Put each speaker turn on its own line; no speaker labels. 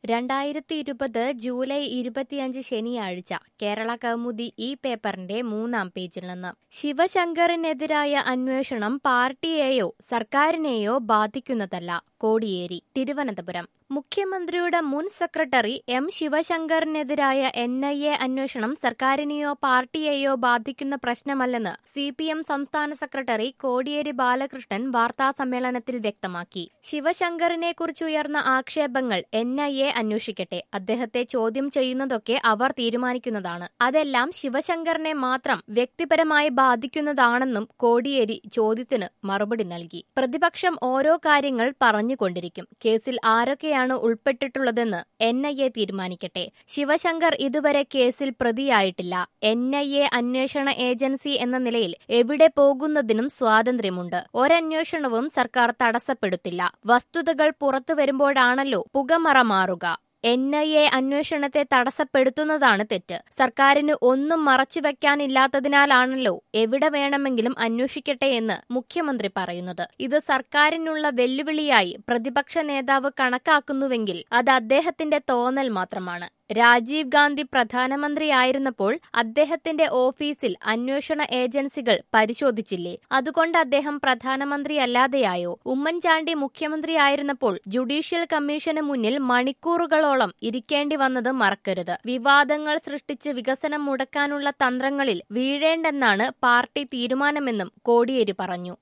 രണ്ടായിരത്തി ഇരുപത് ജൂലൈ ഇരുപത്തിയഞ്ച് ശനിയാഴ്ച കേരള കൗമുദി ഈ പേപ്പറിന്റെ മൂന്നാം പേജിൽ നിന്ന് ശിവശങ്കറിനെതിരായ അന്വേഷണം പാർട്ടിയെയോ സർക്കാരിനെയോ ബാധിക്കുന്നതല്ല കോടിയേരി തിരുവനന്തപുരം മുഖ്യമന്ത്രിയുടെ മുൻ സെക്രട്ടറി എം ശിവശങ്കറിനെതിരായ എൻ ഐ എ അന്വേഷണം സർക്കാരിനെയോ പാർട്ടിയെയോ ബാധിക്കുന്ന പ്രശ്നമല്ലെന്ന് സി പി എം സംസ്ഥാന സെക്രട്ടറി കോടിയേരി ബാലകൃഷ്ണൻ വാർത്താസമ്മേളനത്തിൽ വ്യക്തമാക്കി ശിവശങ്കറിനെ കുറിച്ചുയർന്ന ആക്ഷേപങ്ങൾ എൻ ഐ എ അന്വേഷിക്കട്ടെ അദ്ദേഹത്തെ ചോദ്യം ചെയ്യുന്നതൊക്കെ അവർ തീരുമാനിക്കുന്നതാണ് അതെല്ലാം ശിവശങ്കറിനെ മാത്രം വ്യക്തിപരമായി ബാധിക്കുന്നതാണെന്നും കോടിയേരി ചോദ്യത്തിന് മറുപടി നൽകി പ്രതിപക്ഷം ഓരോ കാര്യങ്ങൾ പറഞ്ഞുകൊണ്ടിരിക്കും കേസിൽ ആരൊക്കെയാണ് ഉൾപ്പെട്ടിട്ടുള്ളതെന്ന് എൻ ഐ എ തീരുമാനിക്കട്ടെ ശിവശങ്കർ ഇതുവരെ കേസിൽ പ്രതിയായിട്ടില്ല എൻ ഐ എ അന്വേഷണ ഏജൻസി എന്ന നിലയിൽ എവിടെ പോകുന്നതിനും സ്വാതന്ത്ര്യമുണ്ട് ഒരന്വേഷണവും സർക്കാർ തടസ്സപ്പെടുത്തില്ല വസ്തുതകൾ പുറത്തു വരുമ്പോഴാണല്ലോ പുകമറ മാറുക എൻ ഐ എ അന്വേഷണത്തെ തടസ്സപ്പെടുത്തുന്നതാണ് തെറ്റ് സർക്കാരിന് ഒന്നും മറച്ചുവെക്കാനില്ലാത്തതിനാലാണല്ലോ എവിടെ വേണമെങ്കിലും അന്വേഷിക്കട്ടെ എന്ന് മുഖ്യമന്ത്രി പറയുന്നത് ഇത് സർക്കാരിനുള്ള വെല്ലുവിളിയായി പ്രതിപക്ഷ നേതാവ് കണക്കാക്കുന്നുവെങ്കിൽ അത് അദ്ദേഹത്തിന്റെ തോന്നൽ മാത്രമാണ് രാജീവ് ഗാന്ധി പ്രധാനമന്ത്രിയായിരുന്നപ്പോൾ അദ്ദേഹത്തിന്റെ ഓഫീസിൽ അന്വേഷണ ഏജൻസികൾ പരിശോധിച്ചില്ലേ അതുകൊണ്ട് അദ്ദേഹം പ്രധാനമന്ത്രിയല്ലാതെയായോ ഉമ്മൻചാണ്ടി മുഖ്യമന്ത്രിയായിരുന്നപ്പോൾ ജുഡീഷ്യൽ കമ്മീഷന് മുന്നിൽ മണിക്കൂറുകളോളം ഇരിക്കേണ്ടി വന്നത് മറക്കരുത് വിവാദങ്ങൾ സൃഷ്ടിച്ച് വികസനം മുടക്കാനുള്ള തന്ത്രങ്ങളിൽ വീഴേണ്ടെന്നാണ് പാർട്ടി തീരുമാനമെന്നും കോടിയേരി പറഞ്ഞു